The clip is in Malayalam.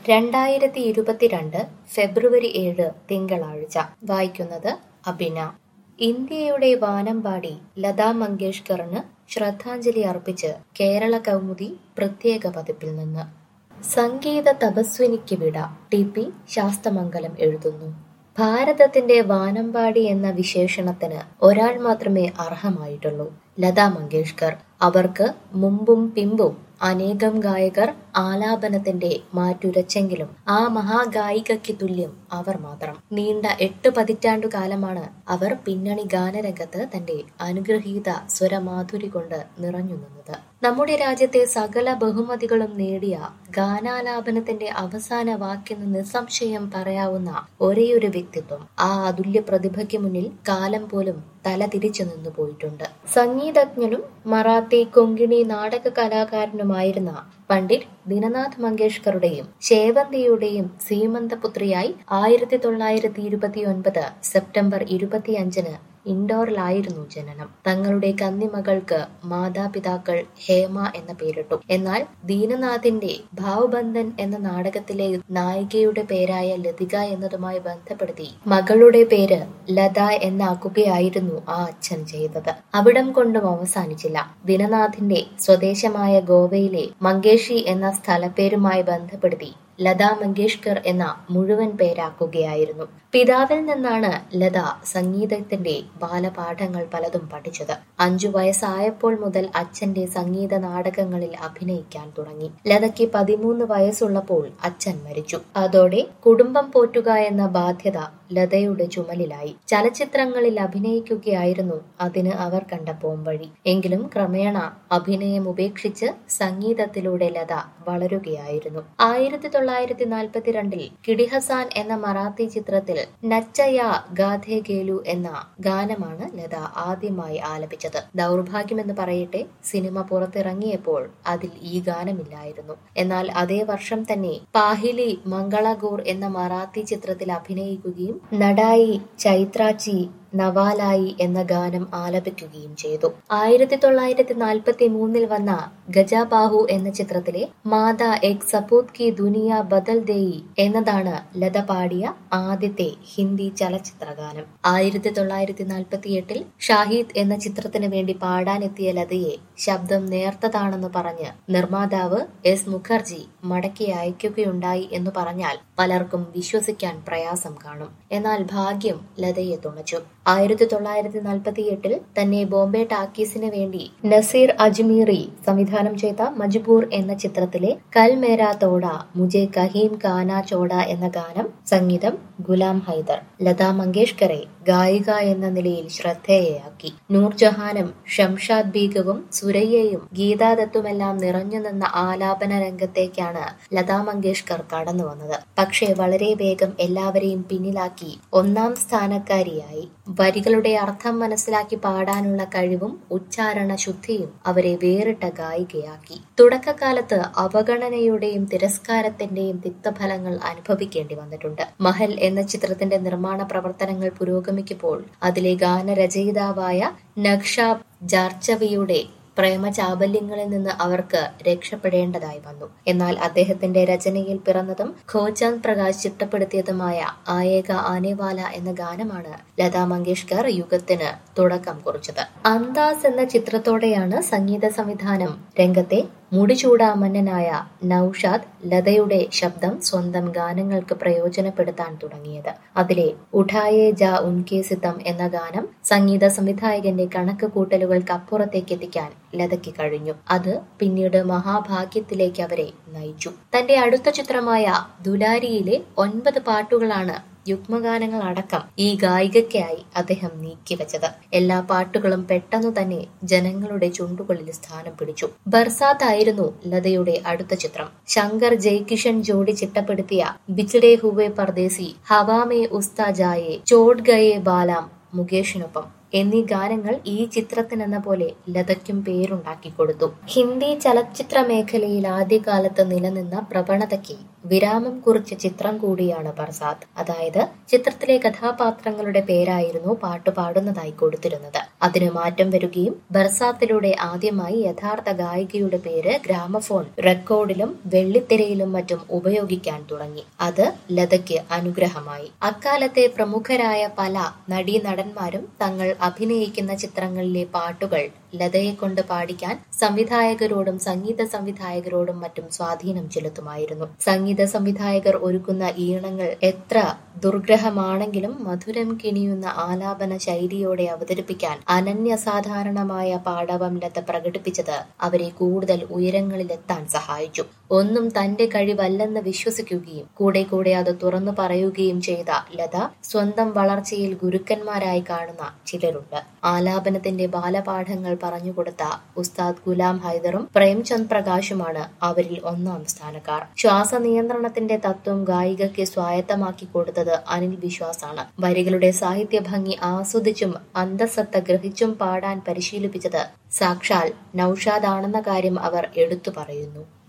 രണ്ടായിരത്തി ഇരുപത്തിരണ്ട് ഫെബ്രുവരി ഏഴ് തിങ്കളാഴ്ച വായിക്കുന്നത് അബിന ഇന്ത്യയുടെ വാനമ്പാടി ലതാ മങ്കേഷ്കറിന് ശ്രദ്ധാഞ്ജലി അർപ്പിച്ച് കേരള കൗമുദി പ്രത്യേക പതിപ്പിൽ നിന്ന് സംഗീത തപസ്വിനിക്ക് വിട ടി പി ശാസ്തമംഗലം എഴുതുന്നു ഭാരതത്തിന്റെ വാനമ്പാടി എന്ന വിശേഷണത്തിന് ഒരാൾ മാത്രമേ അർഹമായിട്ടുള്ളൂ ലതാ മങ്കേഷ്കർ അവർക്ക് മുമ്പും പിമ്പും അനേകം ഗായകർ ആലാപനത്തിന്റെ മാറ്റുരച്ചെങ്കിലും ആ മഹാഗായികയ്ക്ക് തുല്യം അവർ മാത്രം നീണ്ട എട്ട് പതിറ്റാണ്ടു കാലമാണ് അവർ പിന്നണി ഗാനരംഗത്ത് തന്റെ അനുഗ്രഹീത സ്വരമാധുരി കൊണ്ട് നിറഞ്ഞു നിന്നത് നമ്മുടെ രാജ്യത്തെ സകല ബഹുമതികളും നേടിയ ഗാനാലാപനത്തിന്റെ അവസാന വാക്കെന്ന് നിസ്സംശയം പറയാവുന്ന ഒരേയൊരു വ്യക്തിത്വം ആ അതുല്യ പ്രതിഭയ്ക്ക് മുന്നിൽ കാലം പോലും തല തിരിച്ചു നിന്നു പോയിട്ടുണ്ട് സംഗീതജ്ഞനും മറാത്തി കൊങ്കിണി നാടക കലാകാരനുമായിരുന്ന പണ്ഡിറ്റ് ദീനനാഥ് മങ്കേഷ്കറുടെയും ശേവന്തിയുടെയും സീമന്തപുത്രിയായി ആയിരത്തി തൊള്ളായിരത്തി ഇരുപത്തി ഒൻപത് സെപ്റ്റംബർ ഇരുപത്തിയഞ്ചിന് ഇൻഡോറിലായിരുന്നു ജനനം തങ്ങളുടെ കന്നിമകൾക്ക് മാതാപിതാക്കൾ ഹേമ എന്ന പേരിട്ടു എന്നാൽ ദീനനാഥിന്റെ ഭാവബന്ധൻ എന്ന നാടകത്തിലെ നായികയുടെ പേരായ ലതിക എന്നതുമായി ബന്ധപ്പെടുത്തി മകളുടെ പേര് ലത എന്നാക്കുകയായിരുന്നു ആ അച്ഛൻ ചെയ്തത് അവിടം കൊണ്ടും അവസാനിച്ചില്ല ദീനനാഥിന്റെ സ്വദേശമായ ഗോവയിലെ മങ്കേഷി എന്ന സ്ഥലപ്പേരുമായി ബന്ധപ്പെടുത്തി ലതാ മങ്കേഷ്കർ എന്ന മുഴുവൻ പേരാക്കുകയായിരുന്നു പിതാവിൽ നിന്നാണ് ലത സംഗീതത്തിന്റെ ബാലപാഠങ്ങൾ പലതും പഠിച്ചത് അഞ്ചു വയസ്സായപ്പോൾ മുതൽ അച്ഛന്റെ സംഗീത നാടകങ്ങളിൽ അഭിനയിക്കാൻ തുടങ്ങി ലതയ്ക്ക് പതിമൂന്ന് വയസ്സുള്ളപ്പോൾ അച്ഛൻ മരിച്ചു അതോടെ കുടുംബം പോറ്റുക എന്ന ബാധ്യത ലതയുടെ ചുമലിലായി ചലച്ചിത്രങ്ങളിൽ അഭിനയിക്കുകയായിരുന്നു അതിന് അവർ കണ്ട പോംവഴി എങ്കിലും ക്രമേണ അഭിനയം ഉപേക്ഷിച്ച് സംഗീതത്തിലൂടെ ലത വളരുകയായിരുന്നു ആയിരത്തി തൊള്ളായിരത്തി നാൽപ്പത്തിരണ്ടിൽ കിടിഹസാൻ എന്ന മറാത്തി ചിത്രത്തിൽ നച്ചയ ഗാധേ ഗേലു എന്ന ഗാനമാണ് ലത ആദ്യമായി ആലപിച്ചത് ദൗർഭാഗ്യമെന്ന് പറയട്ടെ സിനിമ പുറത്തിറങ്ങിയപ്പോൾ അതിൽ ഈ ഗാനമില്ലായിരുന്നു എന്നാൽ അതേ വർഷം തന്നെ പാഹിലി മംഗളഗോർ എന്ന മറാത്തി ചിത്രത്തിൽ അഭിനയിക്കുകയും നടായി ചൈത്രാച്ചി നവാലായി എന്ന ഗാനം ആലപിക്കുകയും ചെയ്തു ആയിരത്തി തൊള്ളായിരത്തി നാൽപ്പത്തി മൂന്നിൽ വന്ന ഗജാബാഹു എന്ന ചിത്രത്തിലെ മാതാ എക് സപൂത് കി ദുനിയ ബദൽ ദേയി എന്നതാണ് ലത പാടിയ ആദ്യത്തെ ഹിന്ദി ചലച്ചിത്ര ഗാനം ആയിരത്തി തൊള്ളായിരത്തി നാൽപ്പത്തി എട്ടിൽ ഷാഹിദ് എന്ന ചിത്രത്തിന് വേണ്ടി പാടാനെത്തിയ ലതയെ ശബ്ദം നേർത്തതാണെന്ന് പറഞ്ഞ് നിർമ്മാതാവ് എസ് മുഖർജി മടക്കി അയക്കുകയുണ്ടായി എന്ന് പറഞ്ഞാൽ പലർക്കും വിശ്വസിക്കാൻ പ്രയാസം കാണും എന്നാൽ ഭാഗ്യം ലതയെ തുണച്ചു ആയിരത്തി തൊള്ളായിരത്തി നാൽപ്പത്തി എട്ടിൽ തന്നെ ബോംബെ ടാക്കീസിന് വേണ്ടി നസീർ അജ്മീറി സംവിധാനം ചെയ്ത മജ്ബൂർ എന്ന ചിത്രത്തിലെ കൽ മേരാ തോട മുജെ കഹീം കാന ചോട എന്ന ഗാനം സംഗീതം ഗുലാം ഹൈദർ ലതാ മങ്കേഷ്കറെ ഗായിക എന്ന നിലയിൽ ശ്രദ്ധേയയാക്കി നൂർജഹാനും ഷംഷാദ് ബീഗവും സുരയ്യയും ഗീതാദത്തുമെല്ലാം നിറഞ്ഞു നിന്ന ആലാപന രംഗത്തേക്കാണ് ലതാ മങ്കേഷ്കർ കടന്നു വന്നത് പക്ഷേ വളരെ വേഗം എല്ലാവരെയും പിന്നിലാക്കി ഒന്നാം സ്ഥാനക്കാരിയായി വരികളുടെ അർത്ഥം മനസ്സിലാക്കി പാടാനുള്ള കഴിവും ഉച്ചാരണ ശുദ്ധിയും അവരെ വേറിട്ട ഗായികയാക്കി തുടക്കകാലത്ത് അവഗണനയുടെയും തിരസ്കാരത്തിന്റെയും തിക്തഫലങ്ങൾ അനുഭവിക്കേണ്ടി വന്നിട്ടുണ്ട് മഹൽ എന്ന ചിത്രത്തിന്റെ നിർമ്മാണ പ്രവർത്തനങ്ങൾ പുരോഗമിക്കുമ്പോൾ അതിലെ ഗാനരചയിതാവായ നക്ഷാബ് ജാർച്ചവിയുടെ പ്രേമചാബല്യങ്ങളിൽ നിന്ന് അവർക്ക് രക്ഷപ്പെടേണ്ടതായി വന്നു എന്നാൽ അദ്ദേഹത്തിന്റെ രചനയിൽ പിറന്നതും ഖോചാന്ദ് പ്രകാശ് ചിട്ടപ്പെടുത്തിയതുമായ ആയേക ആനേവാല എന്ന ഗാനമാണ് ലതാ മങ്കേഷ്കർ യുഗത്തിന് തുടക്കം കുറിച്ചത് അന്താസ് എന്ന ചിത്രത്തോടെയാണ് സംഗീത സംവിധാനം രംഗത്തെ മുടിചൂടാമന്നനായ നൌഷാദ് ലതയുടെ ശബ്ദം സ്വന്തം ഗാനങ്ങൾക്ക് പ്രയോജനപ്പെടുത്താൻ തുടങ്ങിയത് അതിലെ ഉഠായേ ജാ ഉൻകെ സിതം എന്ന ഗാനം സംഗീത സംവിധായകന്റെ കണക്ക് കൂട്ടലുകൾക്ക് അപ്പുറത്തേക്ക് എത്തിക്കാൻ ലതയ്ക്ക് കഴിഞ്ഞു അത് പിന്നീട് മഹാഭാഗ്യത്തിലേക്ക് അവരെ നയിച്ചു തന്റെ അടുത്ത ചിത്രമായ ദുലാരിയിലെ ഒൻപത് പാട്ടുകളാണ് യുഗ്മഗാനങ്ങൾ അടക്കം ഈ ഗായികയ്ക്കായി അദ്ദേഹം നീക്കിവെച്ചത് എല്ലാ പാട്ടുകളും പെട്ടെന്നു തന്നെ ജനങ്ങളുടെ ചുണ്ടുകളിൽ സ്ഥാനം പിടിച്ചു ബർസാത്ത് ആയിരുന്നു ലതയുടെ അടുത്ത ചിത്രം ശങ്കർ ജയ്കിഷൻ ജോഡി ചിട്ടപ്പെടുത്തിയ ബിച്ചഡേ ഹുവെ പർദേശി ഹവാമേ ഉസ്താ ജായെ ചോഡ് ഗയെ ബാലാം മുകേഷിനൊപ്പം എന്നീ ഗാനങ്ങൾ ഈ ചിത്രത്തിനെന്ന പോലെ ലതയ്ക്കും പേരുണ്ടാക്കി കൊടുത്തു ഹിന്ദി ചലച്ചിത്ര മേഖലയിൽ ആദ്യകാലത്ത് നിലനിന്ന പ്രവണതയ്ക്ക് വിരാമം കുറിച്ച ചിത്രം കൂടിയാണ് ബർസാത്ത് അതായത് ചിത്രത്തിലെ കഥാപാത്രങ്ങളുടെ പേരായിരുന്നു പാട്ട് പാടുന്നതായി കൊടുത്തിരുന്നത് അതിന് മാറ്റം വരികയും ബർസാത്തിലൂടെ ആദ്യമായി യഥാർത്ഥ ഗായികയുടെ പേര് ഗ്രാമഫോൺ റെക്കോർഡിലും വെള്ളിത്തിരയിലും മറ്റും ഉപയോഗിക്കാൻ തുടങ്ങി അത് ലതയ്ക്ക് അനുഗ്രഹമായി അക്കാലത്തെ പ്രമുഖരായ പല നടീനടന്മാരും തങ്ങൾ അഭിനയിക്കുന്ന ചിത്രങ്ങളിലെ പാട്ടുകൾ ലതയെ കൊണ്ട് പാടിക്കാൻ സംവിധായകരോടും സംഗീത സംവിധായകരോടും മറ്റും സ്വാധീനം ചെലുത്തുമായിരുന്നു സംഗീത സംവിധായകർ ഒരുക്കുന്ന ഈണങ്ങൾ എത്ര ദുർഗ്രഹമാണെങ്കിലും മധുരം കിണിയുന്ന ആലാപന ശൈലിയോടെ അവതരിപ്പിക്കാൻ അനന്യസാധാരണമായ പാടവം ലത പ്രകടിപ്പിച്ചത് അവരെ കൂടുതൽ ഉയരങ്ങളിലെത്താൻ സഹായിച്ചു ഒന്നും തന്റെ കഴിവല്ലെന്ന് വിശ്വസിക്കുകയും കൂടെ കൂടെ അത് തുറന്നു പറയുകയും ചെയ്ത ലത സ്വന്തം വളർച്ചയിൽ ഗുരുക്കന്മാരായി കാണുന്ന ചിലരുണ്ട് ആലാപനത്തിന്റെ ബാലപാഠങ്ങൾ പറഞ്ഞുകൊടുത്ത ഉസ്താദ് ഗുലാം ഹൈദറും പ്രേംചന്ദ് പ്രകാശുമാണ് അവരിൽ ഒന്നാം സ്ഥാനക്കാർ ശ്വാസ നിയന്ത്രണത്തിന്റെ തത്വം ഗായികയ്ക്ക് സ്വായത്തമാക്കി കൊടുത്തത് അനിൽ വിശ്വാസാണ് വരികളുടെ സാഹിത്യ ഭംഗി ആസ്വദിച്ചും അന്തസത്ത ഗ്രഹിച്ചും പാടാൻ പരിശീലിപ്പിച്ചത് സാക്ഷാൽ നൌഷാദ് ആണെന്ന കാര്യം അവർ എടുത്തു പറയുന്നു